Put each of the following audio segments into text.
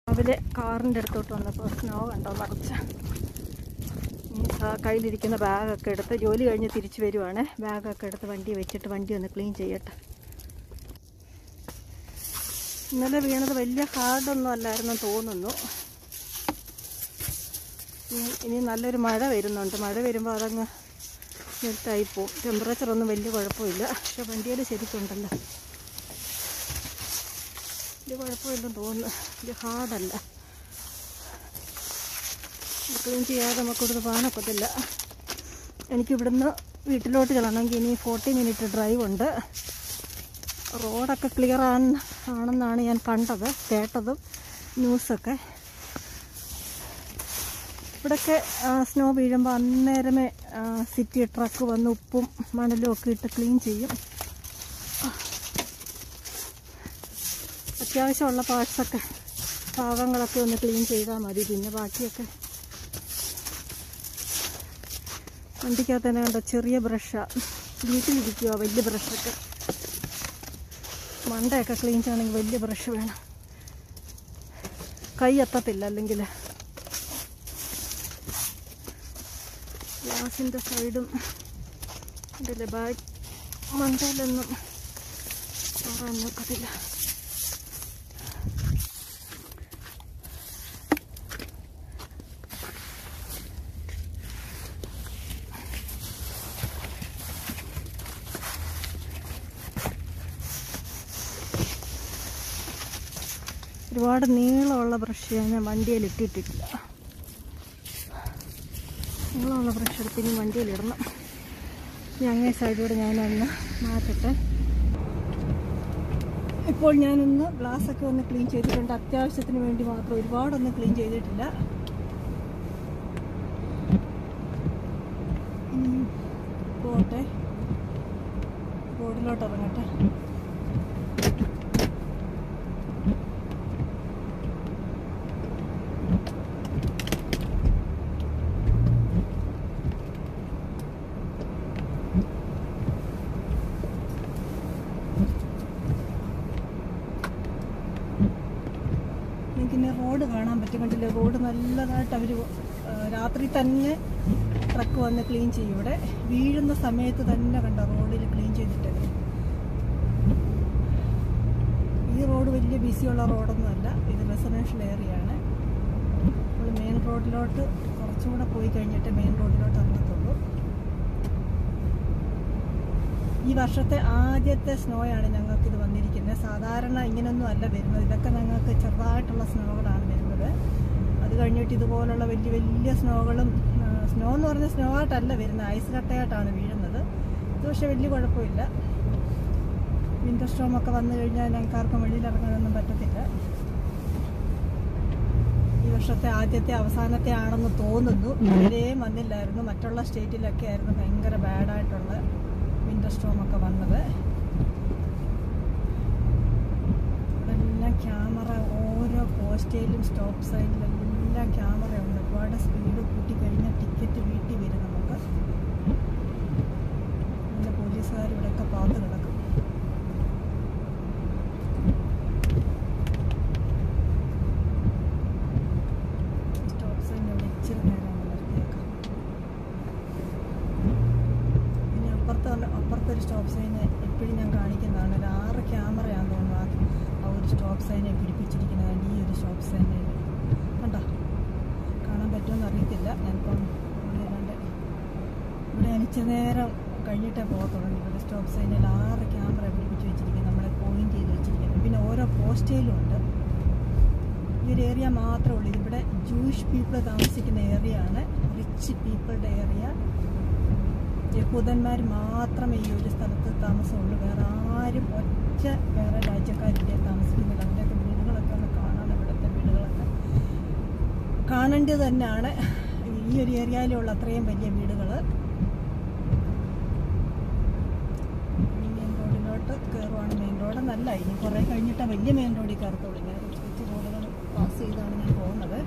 രാവിലെ കാറിൻ്റെ അടുത്തോട്ട് വന്നപ്പോൾ സ്നോ കണ്ടോ നിറച്ച കയ്യിലിരിക്കുന്ന ബാഗൊക്കെ എടുത്ത് ജോലി കഴിഞ്ഞ് തിരിച്ചു വരുവാണ് ബാഗൊക്കെ എടുത്ത് വണ്ടി വെച്ചിട്ട് വണ്ടി ഒന്ന് ക്ലീൻ ചെയ്യട്ടെ ഇന്നലെ വീണത് വലിയ ഹാർഡൊന്നും അല്ലായിരുന്നു തോന്നുന്നു ഇനി- ഇനി നല്ലൊരു മഴ വരുന്നുണ്ട് മഴ വരുമ്പോൾ അതങ്ങ് മെൽറ്റായി പോവും ടെമ്പറേച്ചർ ഒന്നും വലിയ കുഴപ്പമില്ല പക്ഷെ വണ്ടിയിൽ ശരിക്കുണ്ടല്ലോ വലിയ കുഴപ്പമില്ലെന്ന് തോന്നുന്നു വലിയ ഹാർഡല്ല ക്ലീൻ ചെയ്യാതെ നമുക്കിവിടുന്ന് പോകാനൊക്കത്തില്ല എനിക്കിവിടുന്ന് വീട്ടിലോട്ട് ചെല്ലണമെങ്കിൽ ഇനി ഫോർട്ടി മിനിറ്റ് ഡ്രൈവ് ഉണ്ട് റോഡൊക്കെ ക്ലിയർ ആണ് ആണെന്നാണ് ഞാൻ കണ്ടത് കേട്ടതും ന്യൂസൊക്കെ ഇവിടെയൊക്കെ സ്നോ വീഴുമ്പോൾ അന്നേരമേ ആ, സിറ്റി ട്രക്ക് വന്ന് ഉപ്പും മണലും ഒക്കെ ഇട്ട് ക്ലീൻ ചെയ്യും അത്യാവശ്യമുള്ള പാർട്സൊക്കെ ഭാഗങ്ങളൊക്കെ ഒന്ന് ക്ലീൻ ചെയ്താൽ മതി പിന്നെ ബാക്കിയൊക്കെ വണ്ടിക്കകത്ത് തന്നെ കണ്ടോ ചെറിയ ബ്രഷാണ് വീട്ടിലിരിക്കുക വലിയ ബ്രഷൊക്കെ മണ്ടയൊക്കെ ക്ലീൻ ചെയ്യണമെങ്കിൽ വലിയ ബ്രഷ് വേണം കൈ എത്തത്തില്ല അല്ലെങ്കിൽ ഗ്ലാസിൻ്റെ സൈഡും ഇതിലെ ബാഗ് മണ്ടയിലൊന്നും മാറാൻ നോക്കത്തില്ല ഒരുപാട് നീളമുള്ള ബ്രഷ് ഞാൻ വണ്ടിയിൽ ഇട്ടിട്ടില്ല നീളമുള്ള ബ്രഷ് എടുത്ത് ഇനി വണ്ടിയിലിടണം ഇനി അങ്ങേ സൈഡിലൂടെ ഞാനൊന്ന് മാറ്റട്ടെ ഇപ്പോൾ ഞാനൊന്ന് ഗ്ലാസ്സൊക്കെ ഒന്ന് ക്ലീൻ ചെയ്തിട്ടുണ്ട് അത്യാവശ്യത്തിന് വേണ്ടി മാത്രം ഒരുപാടൊന്നും ക്ലീൻ ചെയ്തിട്ടില്ല ഇനി പോട്ടെ റോഡിലോട്ട് ഇറങ്ങട്ടെ എനിക്കിനി റോഡ് കാണാൻ പറ്റും കണ്ടില്ലേ റോഡ് നല്ലതായിട്ട് അവർ രാത്രി തന്നെ ട്രക്ക് വന്ന് ക്ലീൻ ചെയ്യും ഇവിടെ വീഴുന്ന സമയത്ത് തന്നെ കണ്ട റോഡിൽ ക്ലീൻ ചെയ്തിട്ടത് ഈ റോഡ് വലിയ ബിസിയുള്ള റോഡൊന്നും അല്ല ഇത് റെസിഡൻഷ്യൽ ഏരിയ ആണ് നമ്മൾ മെയിൻ റോഡിലോട്ട് കുറച്ചും കൂടെ പോയി കഴിഞ്ഞിട്ട് മെയിൻ റോഡിലോട്ട് ഇറങ്ങത്തുള്ളൂ ഈ വർഷത്തെ ആദ്യത്തെ സ്നോയാണ് ഞങ്ങൾക്ക് ഇത് വന്നിരിക്കുന്നത് സാധാരണ ഇങ്ങനെയൊന്നും അല്ല വരുന്നത് ഇതൊക്കെ ഞങ്ങൾക്ക് ചെറുതായിട്ടുള്ള സ്നോകളാണ് വരുന്നത് അത് കഴിഞ്ഞിട്ട് ഇതുപോലുള്ള വലിയ വലിയ സ്നോകളും സ്നോ എന്ന് പറഞ്ഞാൽ സ്നോ ആയിട്ടല്ല വരുന്നത് ഐസ് കട്ടയായിട്ടാണ് വീഴുന്നത് ഇത് പക്ഷേ വലിയ കുഴപ്പമില്ല വിന്റർ സ്റ്റോം ഒക്കെ വന്നു കഴിഞ്ഞാൽ ഞങ്ങൾക്ക് ആർക്കും വെളിയിൽ ഇറങ്ങാനൊന്നും പറ്റത്തില്ല ഈ വർഷത്തെ ആദ്യത്തെ അവസാനത്തെ ആണെന്ന് തോന്നുന്നു ഇതുവരെയും വന്നില്ലായിരുന്നു മറ്റുള്ള സ്റ്റേറ്റിലൊക്കെ ആയിരുന്നു ഭയങ്കര ബാഡായിട്ടുള്ള വിന്റർ സ്റ്റോം ഒക്കെ വന്നത് എല്ലാം ക്യാമറ ഓരോ പോസ്റ്റയിലും സ്റ്റോപ്പ് സൈഡിലും എല്ലാം ക്യാമറ ഉണ്ട് ഒരുപാട് സ്പീഡ് കൂട്ടി കഴിഞ്ഞാൽ ടിക്കറ്റ് വീട്ടിൽ വരും നമുക്ക് പിന്നെ പോലീസുകാർ ഇവിടെയൊക്കെ പാത്ത് കിടക്കും സ്റ്റോപ്പ് സൈൻ ഇവിടെ ഇച്ചിരി നേരം ഒന്ന് നിർത്തിയേക്കാം ഇനി അപ്പുറത്ത് വന്ന് അപ്പുറത്തെ ഒരു സ്റ്റോപ്പ് സൈന് എപ്പോഴും ഞാൻ കാണിക്കുന്നതാണ് ഒരു ആറ് ക്യാമറയാന്ന് തോന്നുന്നു ആ- ആ ഒരു സ്റ്റോപ്പ് സൈനെ പിടിപ്പിച്ചിരിക്കുന്നത് ഈ ഒരു സ്റ്റോപ്പ് സൈനിൽ കണ്ടോ കാണാൻ പറ്റുമെന്ന് അറിയത്തില്ല ഞാനിപ്പം ഇവിടെ രണ്ട് ഇവിടെ അനിച്ച നേരം കഴിഞ്ഞിട്ടേ പോകത്തുള്ളൂ ഇവിടെ സ്റ്റോപ്പ് സൈനിൽ ആറ് ക്യാമറ പിടിപ്പിച്ച് വെച്ചിരിക്കുന്നത് നമ്മളെ പോയിന്റ് ചെയ്ത് വെച്ചിരിക്കുന്നത് പിന്നെ ഓരോ പോസ്റ്റേലും ഉണ്ട് ഈ ഒരു ഏരിയ മാത്രമേ ഉള്ളൂ ഇവിടെ ജൂയിഷ് പീപ്പിൾ താമസിക്കുന്ന ഏരിയ ആണ് റിച്ച് പീപ്പിളുടെ ഏരിയ യഹൂദന്മാർ മാത്രമേ ഈ ഒരു സ്ഥലത്ത് താമസമുള്ളൂ വേറെ ആരും ഒറ്റ വേറെ രാജ്യക്കാരില്ല താമസിക്കുന്നില്ല അവരുടെയൊക്കെ വീടുകളൊക്കെ ഒന്ന് കാണാൻ ഇവിടുത്തെ വീടുകളൊക്കെ കാണേണ്ടത് തന്നെയാണ് ഈ ഒരു ഏരിയയിലുള്ള അത്രയും വലിയ വീടുകൾ ഇനി മെയിൻ റോഡിലോട്ട് കയറുവാണ് മെയിൻ റോഡ് നല്ല ഇനി കുറേ കഴിഞ്ഞിട്ട് വലിയ മെയിൻ റോഡിൽ കയറത്തുള്ളൂ ഇങ്ങനെ കൊച്ചു കൊച്ചു റോഡുകൾ പാസ് ചെയ്താണ് ഞാൻ പോകുന്നത്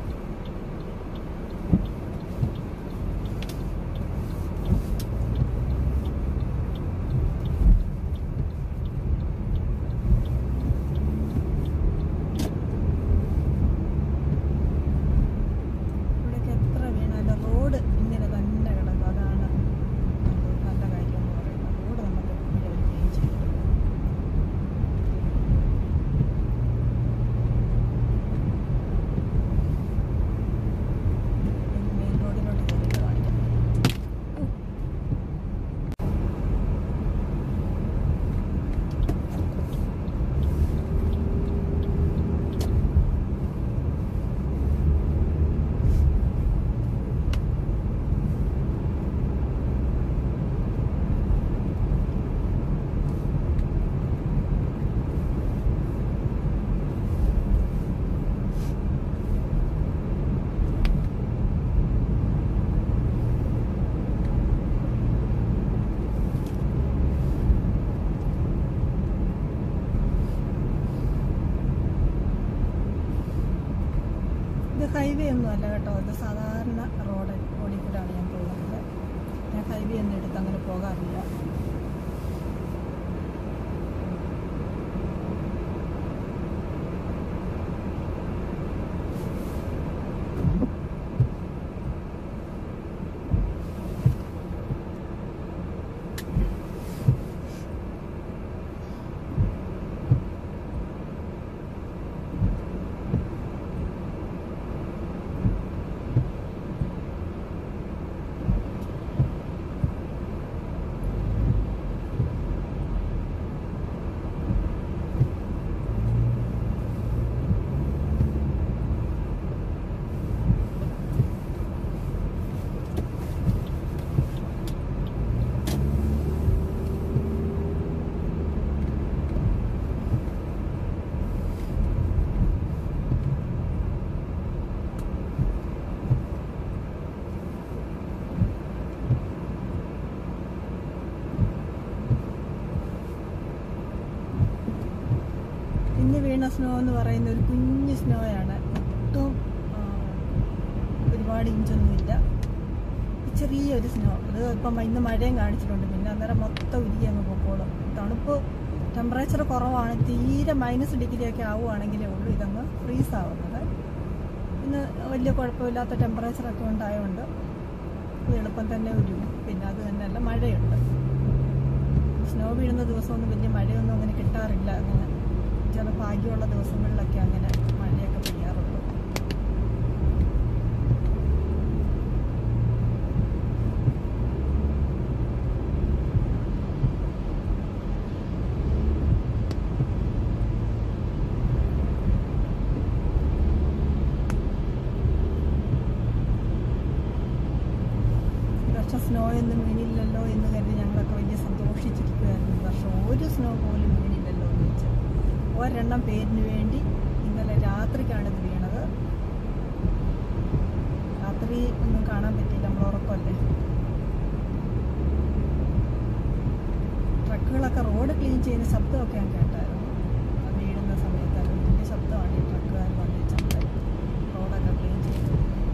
ഇത് ഹൈവേ ഒന്നും അല്ല കേട്ടോ ഇത് സാധാരണ റോഡ് റോഡിൽ കൂടെയാണ് ഞാൻ പോകുന്നത് ഞാൻ ഹൈവേ ഒന്നും എടുത്ത് അങ്ങനെ പോകാറില്ല ഇന്ന് വീണ സ്നോ എന്ന് പറയുന്ന ഒരു കുഞ്ഞു സ്നോയാണ് ഒട്ടും ആ, ഒരുപാട് ഇഞ്ചൊന്നുമില്ല ചെറിയൊരു സ്നോ അത് ഇപ്പം ഇന്ന് മഴയും കാണിച്ചിട്ടുണ്ട് പിന്നെ അന്നേരം മൊത്തം ഉരുകി അങ്ങ് പൊക്കോളും തണുപ്പ് ടെമ്പറേച്ചർ കുറവാണ് തീരെ മൈനസ് ഡിഗ്രി ഒക്കെ ആവുകയാണെങ്കിലേ ഉള്ളൂ ഇതങ്ങ് ഫ്രീസ് ആവുന്നത് ഇന്ന് വലിയ കുഴപ്പമില്ലാത്ത ടെമ്പറേച്ചറൊക്കെ ഉണ്ടായതുകൊണ്ട് ഇത് എളുപ്പം തന്നെ ഉരുകും പിന്നെ അത് തന്നെയല്ല മഴയുണ്ട് സ്നോ വീഴുന്ന ദിവസമൊന്നും വലിയ മഴയൊന്നും അങ്ങനെ കിട്ടാറില്ല അങ്ങനെ ചില ഭാഗ്യമുള്ള ദിവസങ്ങളിലൊക്കെ അങ്ങനെ മഴയൊക്കെ പെയ്യാറുള്ളൂ ഈ വർഷം സ്നോ ഒന്നും വീണില്ലല്ലോ എന്ന് കരുതി ഞങ്ങളൊക്കെ വലിയ സന്തോഷിച്ചിരിക്കുമായിരുന്നു ഈ വർഷം ഒരു സ്നോ പോലും വീണില്ലല്ലോ എന്ന് വെച്ച് ഒരെണ്ണം പേരിന് വേണ്ടി ഇന്നലെ രാത്രിക്കാണ് ഇത് വീണത് രാത്രി ഒന്നും കാണാൻ പറ്റിയില്ല നമ്മൾ ഉറക്കമല്ലേ ട്രക്കുകളൊക്കെ റോഡ് ക്ലീൻ ചെയ്യുന്ന ശബ്ദമൊക്കെ ഞാൻ കേട്ടായിരുന്നു അത് വീഴുന്ന സമയത്ത് അത് വലിയ ശബ്ദമാണ് ഈ ട്രക്കുകാർ വന്നിട്ടുണ്ട് റോഡൊക്കെ ക്ലീൻ ചെയ്ത്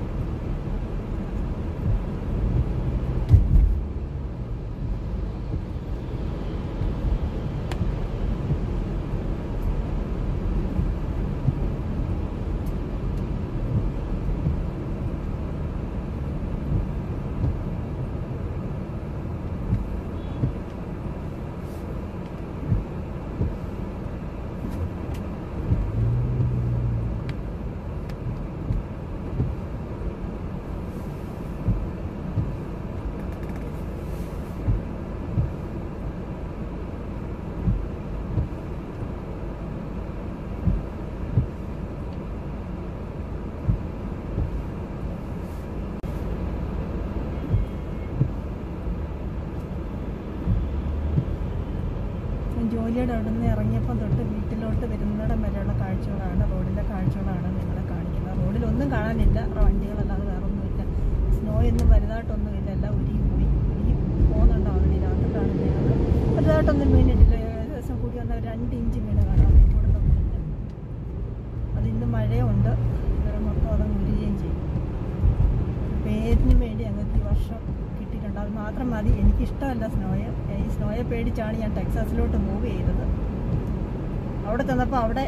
ഞാൻ ജോലിയുടെ അവിടെ നിന്ന് ഇറങ്ങിയപ്പം തൊട്ട് വീട്ടിലോട്ട് വരുന്നിടം വരെയുള്ള കാഴ്ചകളാണ് റോഡിലെ കാഴ്ചകളാണ് നിങ്ങളെ കാണിക്കുന്നത് റോഡിൽ ഒന്നും കാണാനില്ല വണ്ടികളല്ലാതെ വേറെ ഒന്നുമില്ല സ്നോ ഒന്നും വലുതായിട്ടൊന്നുമില്ല എല്ലാം ഉരുകി പോയി ഉരുകി പോകുന്നുണ്ടാവും ഈ രാത്രിയിലാണ് വീണത് വലുതായിട്ടൊന്നും വീണിട്ടില്ല ഏകദേശം കൂടി വന്ന ഒരു രണ്ട് ഇഞ്ച് വീണ് കാണാം കൂടുതലൊന്നും ഇല്ല അത് ഇന്ന് മഴയുണ്ട് അന്നേരം മൊത്തം അതങ്ങ് ഉരുകയും ചെയ്യും ഒരു പേരിന് വേണ്ടി ഞങ്ങൾക്ക് ഈ വർഷം കിട്ടിയിട്ടുണ്ട് അത് മാത്രം മതി എനിക്കിഷ്ടമല്ല സ്നോയെ ഈ സ്നോയെ പേടിച്ചാണ് ഞാൻ ടെക്സാസിലോട്ട് മൂവ് ചെയ്തത് അവിടെ ചെന്നപ്പോൾ അവിടെ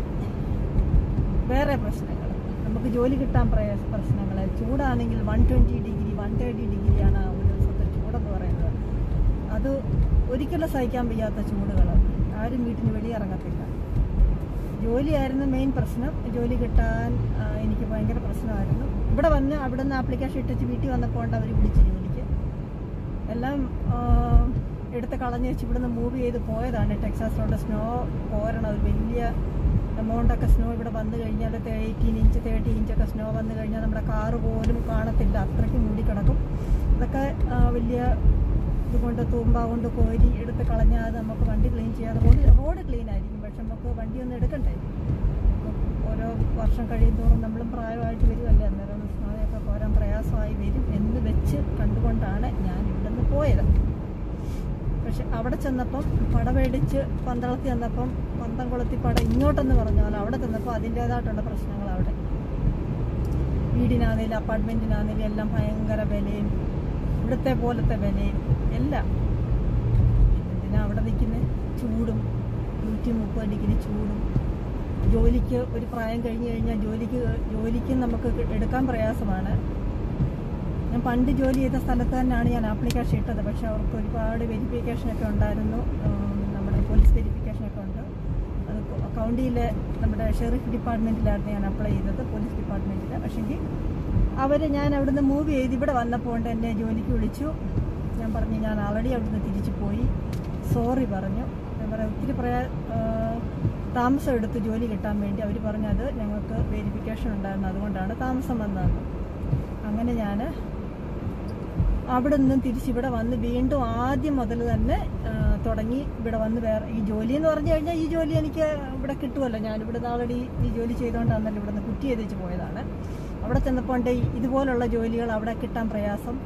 വേറെ പ്രശ്നങ്ങൾ നമുക്ക് ജോലി കിട്ടാൻ പ്രയാസ പ്രശ്നങ്ങൾ ചൂടാണെങ്കിൽ one twenty degree one thirty ഡിഗ്രിയാണ് ഒരു ദിവസത്തെ ചൂടെന്ന് പറയുന്നത് അത് ഒരിക്കലും സഹിക്കാൻ വയ്യാത്ത ചൂടുകൾ ആരും വീട്ടിന് വെളിയിറങ്ങത്തില്ല ജോലിയായിരുന്നു മെയിൻ പ്രശ്നം ജോലി കിട്ടാൻ ആ, എനിക്ക് ഭയങ്കര പ്രശ്നമായിരുന്നു ഇവിടെ വന്ന് അവിടെ നിന്ന് ആപ്ലിക്കേഷൻ ഇട്ടിച്ച് വീട്ടിൽ വന്നപ്പോൾ ഉണ്ട് അവർ വിളിച്ച് ജോലിക്ക് എല്ലാം ആ, എടുത്ത് കളഞ്ഞ് വെച്ച് ഇവിടുന്ന് മൂവ് ചെയ്ത് പോയതാണ് ടെക്സാസിലോട്ട് സ്നോ പോരണം ഒരു വലിയ എമൗണ്ടൊക്കെ സ്നോ ഇവിടെ വന്നു കഴിഞ്ഞാൽ എയ്റ്റീൻ ഇഞ്ച് തേർട്ടി ഇഞ്ചൊക്കെ സ്നോ വന്നു കഴിഞ്ഞാൽ നമ്മുടെ കാറ് പോലും കാണത്തില്ല അത്രയ്ക്ക് മൂടിക്കിടക്കും ഇതൊക്കെ ആ, വലിയ ഇതുകൊണ്ട് തൂമ്പ കൊണ്ട് കോരി എടുത്ത് കളഞ്ഞാൽ അത് നമുക്ക് വണ്ടി ക്ലീൻ ചെയ്യാതെ റോഡ് റോഡ് ക്ലീൻ ആയിരിക്കും പക്ഷെ നമുക്ക് വണ്ടി ഒന്നും എടുക്കണ്ടേ നമുക്ക് ഓരോ വർഷം കഴിയുന്തോറും നമ്മളും പ്രായമായിട്ട് വരുമല്ലേ അന്നേരം സ്നോയൊക്കെ പോരാൻ പ്രയാസമായി വരും എന്ന് വെച്ച് കണ്ടുകൊണ്ടാണ് ഞാൻ ഇവിടെ നിന്ന് പോയത് പക്ഷെ അവിടെ ചെന്നപ്പം പട മേടിച്ച് പന്തളത്തി ചെന്നപ്പം പന്തം കൊളുത്തി പട ഇങ്ങോട്ടെന്ന് പറഞ്ഞ പോലെ അവിടെ ചെന്നപ്പോൾ അതിൻ്റേതായിട്ടുള്ള പ്രശ്നങ്ങൾ അവിടെ വീടിനാണേലും അപ്പാർട്ട്മെന്റിനാണേലും എല്ലാം ഭയങ്കര വിലയും ഇവിടുത്തെ പോലത്തെ വിലയും എല്ലാം എന്തിനാ അവിടെ നിൽക്കുന്നത് ചൂടും നൂറ്റി മുപ്പത് ഡിഗ്രി ചൂടും ജോലിക്ക് ഒരു പ്രായം കഴിഞ്ഞു കഴിഞ്ഞാൽ ജോലിക്ക് ജോലിക്ക് നമുക്ക് എടുക്കാൻ പ്രയാസമാണ് ഞാൻ പണ്ട് ജോലി ചെയ്ത സ്ഥലത്ത് തന്നെയാണ് ഞാൻ ആപ്ലിക്കേഷൻ ഇട്ടത് പക്ഷെ അവർക്ക് ഒരുപാട് വെരിഫിക്കേഷൻ ഒക്കെ ഉണ്ടായിരുന്നു ഉം, നമ്മുടെ പോലീസ് വെരിഫിക്കേഷൻ ഒക്കെ ഉണ്ട് അത് കൗണ്ടിയിലെ നമ്മുടെ ഷെറിഫ് ഡിപ്പാർട്ട്മെൻറ്റിലായിരുന്നു ഞാൻ അപ്ലൈ ചെയ്തത് പോലീസ് ഡിപ്പാർട്ട്മെൻറ്റിൽ പക്ഷെങ്കിൽ അവർ ഞാൻ അവിടുന്ന് മൂവ് ചെയ്ത് ഇവിടെ വന്നപ്പോൾ കൊണ്ട് എന്നെ ജോലിക്ക് വിളിച്ചു ഞാൻ പറഞ്ഞു ഞാൻ ആൾറെഡി അവിടുന്ന് തിരിച്ചു പോയി സോറി പറഞ്ഞു ഞാൻ പറയാം ഒത്തിരി പ്രയാ ആ, താമസം എടുത്ത് ജോലി കിട്ടാൻ വേണ്ടി അവർ പറഞ്ഞത് ഞങ്ങൾക്ക് വെരിഫിക്കേഷൻ ഉണ്ടായിരുന്നു അതുകൊണ്ടാണ് താമസം വന്നതെന്ന് അങ്ങനെ ഞാൻ അവിടെ നിന്നും തിരിച്ചിവിടെ വന്ന് വീണ്ടും ആദ്യം മുതൽ തന്നെ ആ, തുടങ്ങി ഇവിടെ വന്ന് വേറെ ഈ ജോലി എന്ന് പറഞ്ഞു കഴിഞ്ഞാൽ ഈ ജോലി എനിക്ക് ഇവിടെ കിട്ടുമല്ലോ ഞാൻ ഇവിടെ ആൾറെഡി ഈ ജോലി ചെയ്തുകൊണ്ടാണല്ലോ ഇവിടെ നിന്ന് കുറ്റി ചെയ്ത് വെച്ച് പോയതാണ് അവിടെ ചെന്നപ്പോൾ ഉണ്ട് ഇതുപോലുള്ള ജോലികൾ അവിടെ കിട്ടാൻ പ്രയാസം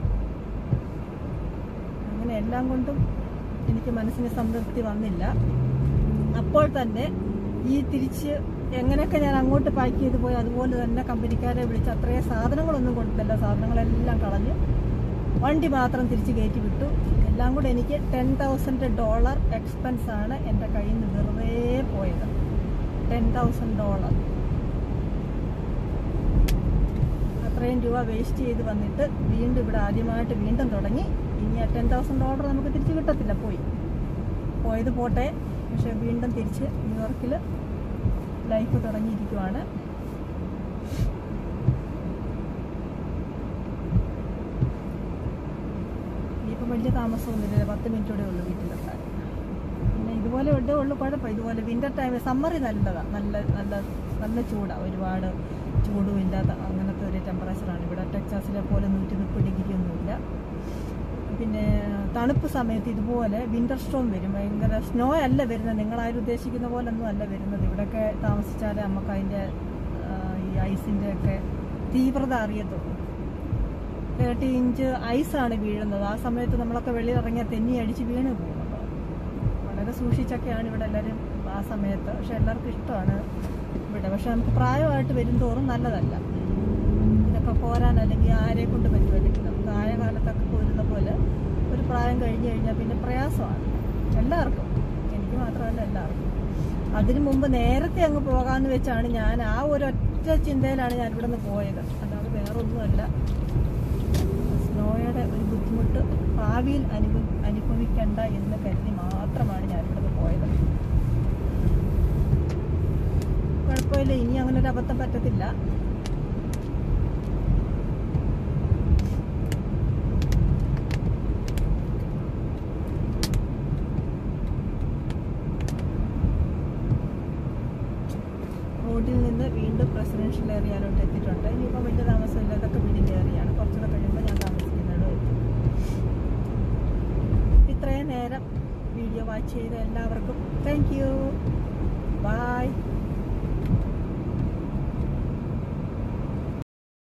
അങ്ങനെ എല്ലാം കൊണ്ടും എനിക്ക് മനസ്സിന് സംതൃപ്തി വന്നില്ല അപ്പോൾ തന്നെ ഈ തിരിച്ച് എങ്ങനെയൊക്കെ ഞാൻ അങ്ങോട്ട് പാക്ക് ചെയ്ത് പോയി അതുപോലെ തന്നെ കമ്പനിക്കാരെ വിളിച്ച് അത്രയും സാധനങ്ങളൊന്നും കൊടുത്തില്ല സാധനങ്ങളെല്ലാം കളഞ്ഞു വണ്ടി മാത്രം തിരിച്ച് കയറ്റി വിട്ടു എല്ലാം കൂടെ എനിക്ക് ടെൻ തൗസൻഡ് ഡോളർ എക്സ്പെൻസ് ആണ് എൻ്റെ കയ്യിൽ നിന്ന് വെറുതെ പോയത് ടെൻ തൗസൻഡ് ഡോളർ അത്രയും രൂപ വേസ്റ്റ് ചെയ്ത് വന്നിട്ട് വീണ്ടും ഇവിടെ ആദ്യമായിട്ട് വീണ്ടും തുടങ്ങി ഇനി ആ ടെൻ തൗസൻഡ് ഡോളർ നമുക്ക് തിരിച്ച് കിട്ടത്തില്ല പോയി പോയത് പോട്ടെ പക്ഷെ വീണ്ടും തിരിച്ച് ന്യൂയോർക്കിൽ ലൈഫ് തുടങ്ങിയിരിക്കുവാണ് ഇനിയിപ്പം വലിയ താമസമൊന്നുമില്ല പത്ത് മിനിറ്റോടെ ഉള്ളൂ വീട്ടിലെത്താൻ പിന്നെ ഇതുപോലെ ഇവിടെ ഉള്ളു കുഴപ്പം ഇതുപോലെ വിന്റർ ടൈം സമ്മറിൽ നല്ലതാണ് നല്ല നല്ല നല്ല ചൂടാണ് ഒരുപാട് ചൂടും ഇല്ലാത്ത അങ്ങനത്തെ ഒരു ടെമ്പറേച്ചറാണ് ഇവിടെ ടെക്സാസിലെ പോലെ നൂറ്റി മുപ്പത് ഡിഗ്രി ഒന്നുമില്ല പിന്നെ തണുപ്പ് സമയത്ത് ഇതുപോലെ വിന്റർ സ്റ്റോം വരും ഭയങ്കര സ്നോ അല്ല വരുന്നത് നിങ്ങളാരും ഉദ്ദേശിക്കുന്ന പോലെ ഒന്നും അല്ല വരുന്നത് ഇവിടെയൊക്കെ താമസിച്ചാലേ നമുക്ക് അതിൻ്റെ ആ, ഈ ഐസിൻ്റെ ഒക്കെ തീവ്രത അറിയത്തുള്ളൂ തേർട്ടി ഇഞ്ച് ഐസാണ് വീഴുന്നത് ആ സമയത്ത് നമ്മളൊക്കെ വെളിയിൽ ഇറങ്ങിയാൽ തെന്നി അടിച്ച് വീണ് പോകുന്നുണ്ട് വളരെ സൂക്ഷിച്ചൊക്കെയാണ് ഇവിടെ എല്ലാവരും ആ സമയത്ത് പക്ഷെ എല്ലാവർക്കും ഇഷ്ടമാണ് ഇവിടെ പക്ഷെ നമുക്ക് പ്രായമായിട്ട് വരുംതോറും നല്ലതല്ല ഇതൊക്കെ പോരാൻ അല്ലെങ്കിൽ ആരെ കൊണ്ട് പറ്റും അല്ലെങ്കിൽ നമുക്ക് ആയ കാലത്തൊക്കെ പോരുന്ന പോലെ ഒരു പ്രായം കഴിഞ്ഞ് കഴിഞ്ഞാൽ പിന്നെ പ്രയാസമാണ് എല്ലാവർക്കും എനിക്ക് മാത്രമല്ല എല്ലാവർക്കും അതിനു മുമ്പ് നേരത്തെ അങ്ങ് പോകാമെന്ന് വെച്ചാണ് ഞാൻ ആ ഒരു ഒറ്റ ചിന്തയിലാണ് ഞാൻ ഇവിടെ നിന്ന് പോയത് അല്ലാതെ വേറൊന്നുമല്ല സ്നോയുടെ ഒരു ബുദ്ധിമുട്ട് ഭാവിയിൽ അനുഭവ അനുഭവിക്കണ്ട എന്ന് കരുതി മാത്രമാണ് ഞാൻ ഇവിടുന്ന് പോയത് കുഴപ്പമില്ല ഇനി അങ്ങനെ ഒരു അബദ്ധം പറ്റത്തില്ല റോഡിൽ നിന്ന് വീണ്ടും പ്രസിഡൻഷ്യൽ ഏരിയയിലോട്ട് എത്തിയിട്ടുണ്ട് ഇനിയിപ്പോൾ വലിയ താമസമില്ല ഇതൊക്കെ വീടിൻ്റെ ഏറിയാണ് കുറച്ചുകൂടെ കഴിയുമ്പോൾ ഞാൻ താമസിക്കുന്നത് ഇത്രയും നേരം വീഡിയോ വാച്ച് ചെയ്ത എല്ലാവർക്കും താങ്ക് യു ബൈ